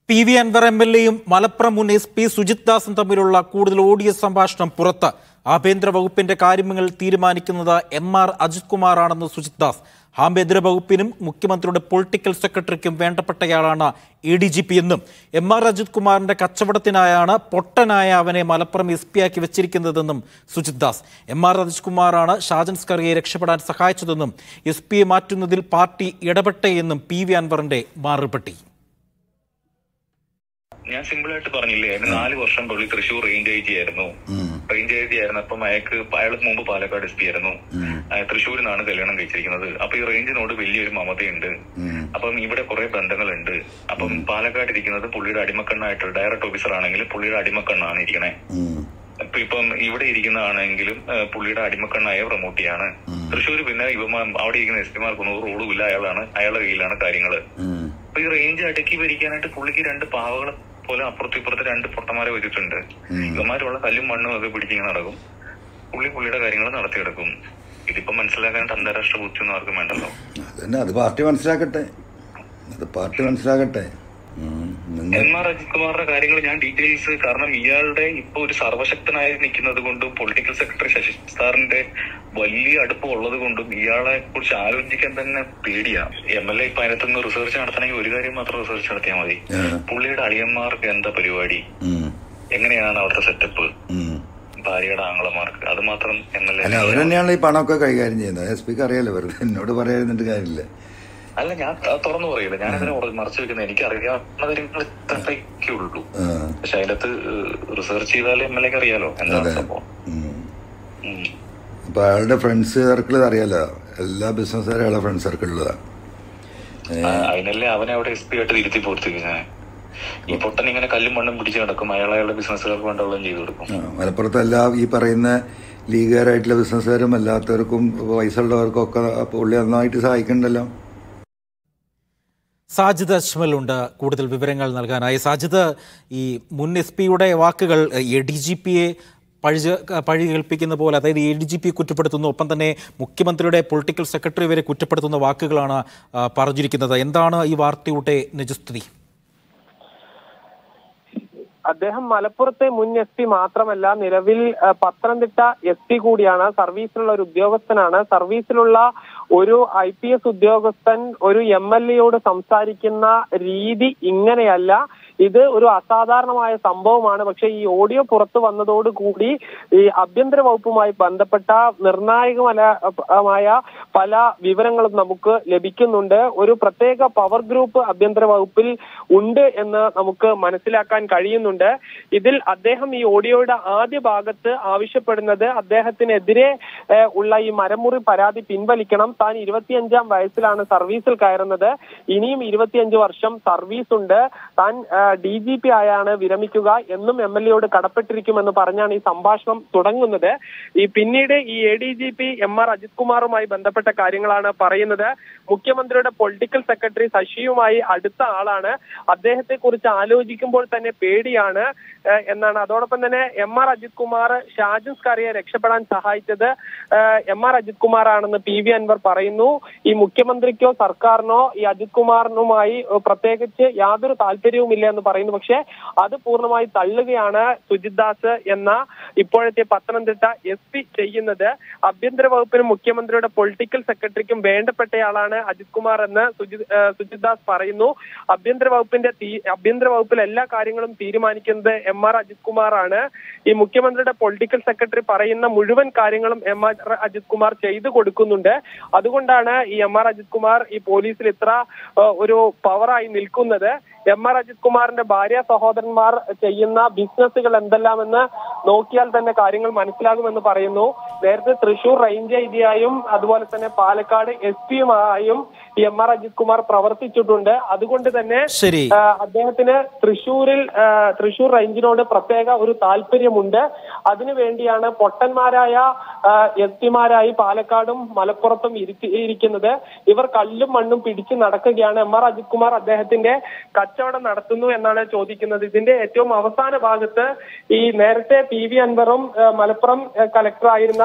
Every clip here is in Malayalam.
P V Anvar M L എയും മലപ്പുറം മുൻ എസ് പി സുജിത് ദാസും തമ്മിലുള്ള കൂടുതൽ ഓഡിയോ സംഭാഷണം പുറത്ത് ആഭ്യന്തര വകുപ്പിന്റെ കാര്യങ്ങൾ തീരുമാനിക്കുന്നത് എം ആർ അജിത് കുമാറാണെന്ന് സുജിത് ദാസ് ആഭ്യന്തര വകുപ്പിനും മുഖ്യമന്ത്രിയുടെ പൊളിറ്റിക്കൽ സെക്രട്ടറിക്കും വേണ്ടപ്പെട്ടയാളാണ് എ ഡി ജി പി എന്നും എം ആർ അജിത് കുമാറിന്റെ കച്ചവടത്തിനായാണ് പൊട്ടനായ അവനെ മലപ്പുറം എസ് പി ആക്കി വെച്ചിരിക്കുന്നതെന്നും സുജിത് ദാസ് എം ആർ അജിത് കുമാറാണ് ഷാജൻ സ്കറിയെ രക്ഷപ്പെടാൻ സഹായിച്ചതെന്നും എസ് പിയെ മാറ്റുന്നതിൽ പാർട്ടി ഇടപെട്ടേ എന്നും പി വി അൻവറിന്റെ മാറുപെട്ടി ഞാൻ സിമ്പിൾ ആയിട്ട് പറഞ്ഞില്ലേ അയാൾക്ക് നാല് വർഷം പുള്ളി തൃശ്ശൂർ റേഞ്ച് ഐ ജി ആയിരുന്നു റേഞ്ച് ഐ ജി ആയിരുന്നപ്പം അയാൾക്ക് അയാൾക്ക് മുമ്പ് പാലക്കാട് എസ് പി ആയിരുന്നു അയാൾ തൃശ്ശൂരിൽ നിന്നാണ് കല്യാണം കഴിച്ചിരിക്കുന്നത് അപ്പൊ ഈ റേഞ്ചിനോട് വലിയൊരു മമതയുണ്ട് അപ്പം ഇവിടെ കുറെ ബന്ധങ്ങളുണ്ട് അപ്പം പാലക്കാട് ഇരിക്കുന്നത് പുള്ളിയുടെ അടിമക്കണ്ണായിട്ട് ഡയറക്ട് ഓഫീസർ ആണെങ്കിലും പുള്ളിയുടെ അടിമക്കണ്ണാണ് ഇരിക്കണേ ഇപ്പൊ ഇപ്പം ഇവിടെ ഇരിക്കുന്നതാണെങ്കിലും ഏഹ്, പുള്ളിയുടെ അടിമക്കണ്ണായ പ്രമോട്ടിയാണ് തൃശ്ശൂർ പിന്നെ ഇവ അവിടെ ഇരിക്കുന്ന എസ് പിമാർക്കൊന്നും ഒരു റോളും ഇല്ല അയാളാണ് അയാളുടെ കയ്യിലാണ് കാര്യങ്ങള് അപ്പൊ ഈ റേഞ്ച് അടക്കി ഭരിക്കാനായിട്ട് പുള്ളിക്ക് രണ്ട് പാവകളെ പോലെ അപ്പുറത്തും ഇപ്പുറത്ത് രണ്ട് പൊട്ടന്മാരെ വെച്ചിട്ടുണ്ട് ഇവന്മാരുള്ള കല്ലും മണ്ണും ഒക്കെ പിടിച്ചിങ്ങനെ നടക്കും പുള്ളി പുള്ളിയുടെ കാര്യങ്ങൾ നടത്തിയെടുക്കും ഇതിപ്പോ മനസ്സിലാക്കാനായിട്ട് അന്താരാഷ്ട്ര ബുദ്ധിയൊന്നും ആർക്കും വേണ്ടല്ലോ അതന്നെ അത് പാർട്ടി മനസ്സിലാക്കട്ടെ അത് പാർട്ടി മനസ്സിലാക്കട്ടെ ഉം. നിങ്ങൾ എം ആർ അജിത് കുമാറിന്റെ കാര്യങ്ങൾ ഞാൻ ഡീറ്റെയിൽസ് കാരണം ഇയാളുടെ ഇപ്പൊ ഒരു സർവശക്തനായി നിൽക്കുന്നത് കൊണ്ടും പൊളിറ്റിക്കൽ സെക്രട്ടറി ശശി സാറിന്റെ വലിയ അടുപ്പം ഉള്ളത് കൊണ്ടും ഇയാളെ കുറിച്ച് ആലോചിക്കാൻ തന്നെ പേടിയാ എം എൽ എ ഇപ്പൊ അതിനകത്തുനിന്ന് റിസർച്ച് നടത്തണമെങ്കിൽ ഒരു കാര്യം മാത്രം റിസർച്ച് നടത്തിയാൽ മതി ആ. പുള്ളിയുടെ അളിയന്മാർക്ക് എന്താ പരിപാടി ഉം. എങ്ങനെയാണ് അവിടുത്തെ സെറ്റപ്പ് ഉം. ഭാര്യയുടെ ആങ്ങളമാർക്ക് അത് മാത്രം എം എൽ അല്ല എ അവർ തന്നെയാണ് ഈ പണമൊക്കെ കൈകാര്യം ചെയ്യുന്നത് എസ് പിക്ക് അറിയാലോ വെറുതെ എന്നോട് പറയാതിരുന്നിട്ട് കാര്യമില്ല അല്ല ഞാൻ അത് തുറന്നു പറയില്ല ഞാൻ അതിനെ മറച്ചു വെക്കുന്നത് എനിക്ക് അറിയാവുന്ന കാര്യങ്ങൾ ഇത്രയൊക്കെ ഉള്ളൂ ആ. പക്ഷെ അതിനകത്ത് റിസർച്ച് ചെയ്താൽ എം എൽ എക്ക് അറിയാലോ എന്താണ് അതെ സംഭവം ഉം. ഉം. അപ്പൊ അയാളുടെ ഫ്രണ്ട്സ് സർക്കിൾ അറിയാലോ എല്ലാ ബിസിനസ്സുകാരും അയാളെ ഫ്രണ്ട് സർക്കിളിലതാണ് ആ, അതിനല്ലേ അവനെ അവിടെ എസ് പി ആയിട്ട് തിരുത്തി പോർത്തിരിക്കുന്നത് ഈ പൊട്ടൻ ഇങ്ങനെ കല്ലും മണ്ണും പിടിച്ച് നടക്കും അയാൾ അയാളുടെ ബിസിനസ്സുകാർക്ക് വേണ്ടവെല്ലാം ചെയ്തു കൊടുക്കും മലപ്പുറത്ത് എല്ലാ ഈ പറയുന്ന ലീഗുകാരായിട്ടുള്ള ബിസിനസ്സുകാരും അല്ലാത്തവർക്കും പൈസ ഉള്ളവർക്കും ഒക്കെ പുള്ളി നന്നായിട്ട് സഹായിക്കണ്ടല്ലോ സാജിദ് അജ്മൽ ഉണ്ട് കൂടുതൽ വിവരങ്ങൾ നൽകാനായി സാജിദ് ഈ മുൻ എസ് പിയുടെ വാക്കുകൾ എ ഡി ജി പിയെ പഴി പഴി കേൾപ്പിക്കുന്ന പോലെ അതായത് എ ഡി ജി പി കുറ്റപ്പെടുത്തുന്നു ഒപ്പം തന്നെ മുഖ്യമന്ത്രിയുടെ പൊളിറ്റിക്കൽ സെക്രട്ടറി വരെ കുറ്റപ്പെടുത്തുന്ന വാക്കുകളാണ് ആ, പറഞ്ഞിരിക്കുന്നത് എന്താണ് ഈ വാർത്തയുടെ നിജസ്ഥിതി അദ്ദേഹം മലപ്പുറത്തെ മുൻ എസ് പി മാത്രമല്ല നിലവിൽ ആ, പത്തനംതിട്ട എസ് പി കൂടിയാണ് സർവീസിലുള്ള ഒരു ഉദ്യോഗസ്ഥനാണ് സർവീസിലുള്ള ഒരു ഐ പി എസ് ഉദ്യോഗസ്ഥൻ ഒരു എം എൽ എയോട് സംസാരിക്കുന്ന രീതി ഇങ്ങനെയല്ല ഇത് ഒരു അസാധാരണമായ സംഭവമാണ് പക്ഷേ ഈ ഓഡിയോ പുറത്തു വന്നതോടുകൂടി ഈ ആഭ്യന്തര വകുപ്പുമായി ബന്ധപ്പെട്ട നിർണായകമായ പല വിവരങ്ങളും നമുക്ക് ലഭിക്കുന്നുണ്ട് ഒരു പ്രത്യേക പവർ ഗ്രൂപ്പ് ആഭ്യന്തര വകുപ്പിൽ ഉണ്ട് എന്ന് നമുക്ക് മനസ്സിലാക്കാൻ കഴിയുന്നുണ്ട് ഇതിൽ അദ്ദേഹം ഈ ഓഡിയോയുടെ ആദ്യ ഭാഗത്ത് ആവശ്യപ്പെടുന്നത് അദ്ദേഹത്തിനെതിരെ ഏഹ്, ഉള്ള ഈ മരമുറി പരാതി പിൻവലിക്കണം താൻ ഇരുപത്തിയഞ്ചാം വയസ്സിലാണ് സർവീസിൽ കയറുന്നത് ഇനിയും ഇരുപത്തിയഞ്ച് വർഷം സർവീസ് ഉണ്ട് താൻ ഡി ജി പി ആയാണ് വിരമിക്കുക എന്നും എം എൽ എയോട് കടപ്പെട്ടിരിക്കുമെന്ന് പറഞ്ഞാണ് ഈ സംഭാഷണം തുടങ്ങുന്നത് ഈ പിന്നീട് ഈ A D G P M R Ajith കുമാറുമായി ബന്ധപ്പെട്ട കാര്യങ്ങളാണ് പറയുന്നത് മുഖ്യമന്ത്രിയുടെ പൊളിറ്റിക്കൽ സെക്രട്ടറി ശശിയുമായി അടുത്ത ആളാണ് അദ്ദേഹത്തെ കുറിച്ച് ആലോചിക്കുമ്പോൾ തന്നെ പേടിയാണ് ഏഹ്, എന്നാണ് അതോടൊപ്പം തന്നെ എം ആർ അജിത് കുമാർ ഷാജൻ സ്കറിയെ രക്ഷപ്പെടാൻ സഹായിച്ചത് ഏഹ്, എം ആർ അജിത് കുമാർ ആണെന്ന് പി വി അൻവർ പറയുന്നു ഈ മുഖ്യമന്ത്രിക്കോ സർക്കാരിനോ ഈ അജിത് കുമാറിനുമായി ഏഹ്, പ്രത്യേകിച്ച് യാതൊരു താല്പര്യവുമില്ല എന്ന് പറയുന്നു പക്ഷേ അത് പൂർണ്ണമായി തള്ളുകയാണ് സുജിത് ദാസ് എന്ന ഇപ്പോഴത്തെ പത്തനംതിട്ട എസ് പി ചെയ്യുന്നത് ആഭ്യന്തര വകുപ്പിനും മുഖ്യമന്ത്രിയുടെ പൊളിറ്റിക്കൽ സെക്രട്ടറിക്കും വേണ്ടപ്പെട്ടയാളാണ് അജിത് കുമാർ എന്ന് സുജിത് ഏഹ്, സുജിത് ദാസ് പറയുന്നു ആഭ്യന്തര വകുപ്പിന്റെ തീ- ആഭ്യന്തര വകുപ്പിൽ എല്ലാ കാര്യങ്ങളും തീരുമാനിക്കുന്നത് എം ആർ അജിത് കുമാർ ആണ് ഈ മുഖ്യമന്ത്രിയുടെ പൊളിറ്റിക്കൽ സെക്രട്ടറി പറയുന്ന മുഴുവൻ കാര്യങ്ങളും എം ആർ അജിത് കുമാർ ചെയ്തു കൊടുക്കുന്നുണ്ട് അതുകൊണ്ടാണ് ഈ എം ആർ അജിത് കുമാർ ഈ പോലീസിൽ ഇത്ര ഏഹ്, ഒരു പവറായി നിൽക്കുന്നത് എം ആർ അജിത് കുമാറിന്റെ ഭാര്യ സഹോദരന്മാർ ചെയ്യുന്ന ബിസിനസ്സുകൾ എന്തെല്ലാമെന്ന് നോക്കിയാൽ തന്നെ കാര്യങ്ങൾ മനസ്സിലാകുമെന്ന് പറയുന്നു നേരത്തെ തൃശൂർ റേഞ്ച് ഐ ജിയായും അതുപോലെ തന്നെ പാലക്കാട് എസ് പിയുമായും ഈ എം ആർ അജിത് കുമാർ പ്രവർത്തിച്ചിട്ടുണ്ട് അതുകൊണ്ട് തന്നെ ശരി ആ, അദ്ദേഹത്തിന് തൃശൂരിൽ ആ, തൃശൂർ റേഞ്ചിനോട് പ്രത്യേക ഒരു താല്പര്യമുണ്ട് അതിനുവേണ്ടിയാണ് പൊട്ടന്മാരായ എസ് പിമാരായി പാലക്കാടും മലപ്പുറത്തും ഇരിക്ക- ഇരിക്കുന്നത് ഇവർ കല്ലും മണ്ണും പിടിച്ചു നടക്കുകയാണ് എം ആർ അജിത് കുമാർ അദ്ദേഹത്തിന്റെ കച്ചവടം നടത്തുന്നു എന്നാണ് ചോദിക്കുന്നത് ഇതിന്റെ ഏറ്റവും അവസാന ഭാഗത്ത് ഈ നേരത്തെ പി വി അൻവറും ആ, മലപ്പുറം ആ, കലക്ടറായിരുന്ന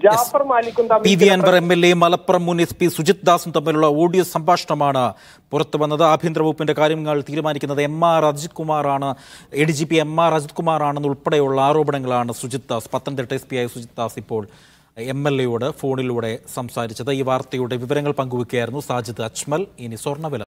ജാഫർ മാലിക്കും പി വി തമ്മിൽ Anvar M L A Malappuram മുൻ എസ് പി സുജിത് ദാസും തമ്മിലുള്ള ഓഡിയോ സംഭാഷണമാണ് പുറത്തു വന്നത് ആഭ്യന്തര വകുപ്പിന്റെ കാര്യങ്ങൾ തീരുമാനിക്കുന്നത് എം ആർ അജിത് കുമാറാണ് A D G P M R Ajith കുമാറാണെന്ന് ഉൾപ്പെടെയുള്ള ആരോപണങ്ങളാണ് സുജിത് ദാസ് പത്തനംതിട്ട എസ് പി ആയ സുജിത് ദാസ് ഇപ്പോൾ എം എൽ എയോട് ഫോണിലൂടെ സംസാരിച്ചത് ഈ വാർത്തയുടെ വിവരങ്ങൾ പങ്കുവയ്ക്കുകയായിരുന്നു സാജിദ് അജ്മൽ ഇനി സ്വർണ്ണവില